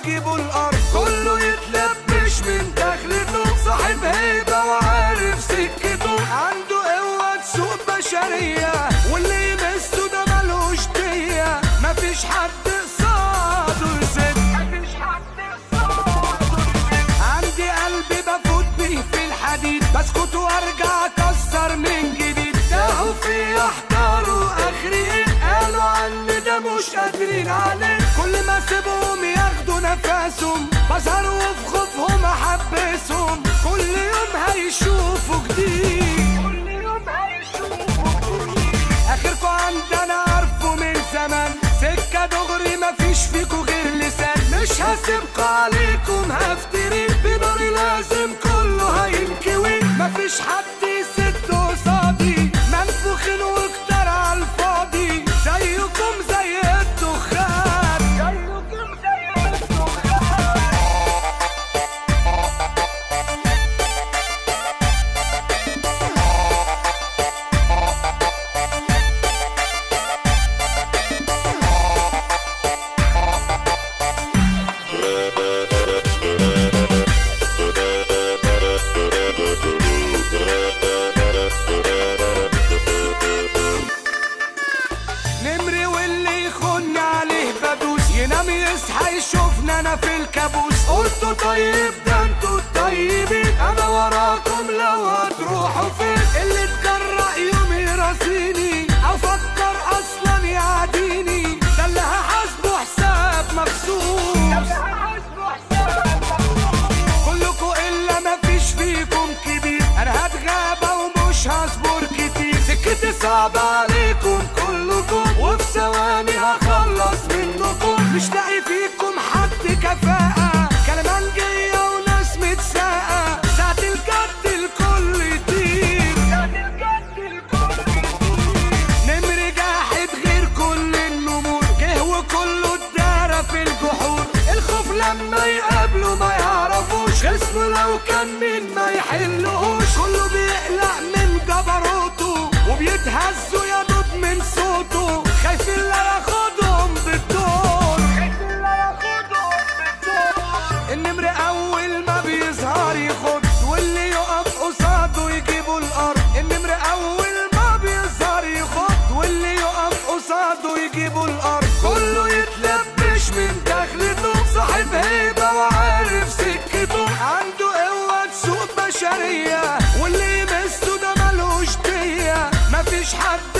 ويجيبوا الارض كله يتلبش من دخلته صاحب هيبه وعارف سكته عنده قوه تسوق بشريه واللي يمسه ده ملوش ديه مفيش حد قصاده يسد مفيش حد قصاده عندي قلبي بفوت بيه في الحديد بسكت وارجع اكسر من جديد تاهوا في احتاروا اخري ايه قالوا عني ده مش قادرين عليه كل ما اسيبهم ياخدوا نفسهم بظهر وفي خوفهم احبسهم كل يوم هيشوفوا جديد كل يوم هيشوفوا جديد اخركوا عندنا عارفه من زمان سكه دغري مفيش فيكوا غير لسان مش هسيبكوا عليكم هفتري بناري لازم كله هينكوي مفيش حد يسد قصادي منفوخين وكتر على الفاضي زيكم زي الدخان زيكم زي الدخان نمري واللي يخن عليه بدوس ينام يصحى يشوفنا انا في الكابوس قلتوا طيب ده انتوا الطيبين انا وراكم لو هتروحوا فين اللي اتجرأ يوم يراسيني افكر اصلا يعديني ده اللي هحاسبه حساب مكسوس كلكوا الا مفيش فيكم كبير انا هتغابى ومش هصبر كتير سكتي صعبة عليكم كلكم وفي ثواني هخلص منكم مش لاقي فيكم حد كفاءة كلامنجية وناس متساقة ساعة الجد الكل يطير ساعة الجد الكل يطير نمر جاحد غير كل النمور جه وكله اتدارى في الجحور الخوف لما يقابله ما يعرفوش خصمه لو كان مين ما يحلهوش كله بيقلق من جبروته وبيتهزوا يا دوب من صوته خايفين لا ياخدهم بالدور خايفين لا ياخدهم بالدور النمر اول ما بيظهر يخد واللي يقف قصاده يجيبوا الارض النمر اول ما بيظهر يخد واللي يقف قصاده يجيبوا الارض كله يتلبش من دخلته صاحب هيبه وعارف سكته عنده قوه تسوق بشريه واللي يمسه ده ملوش ديه مفيش حد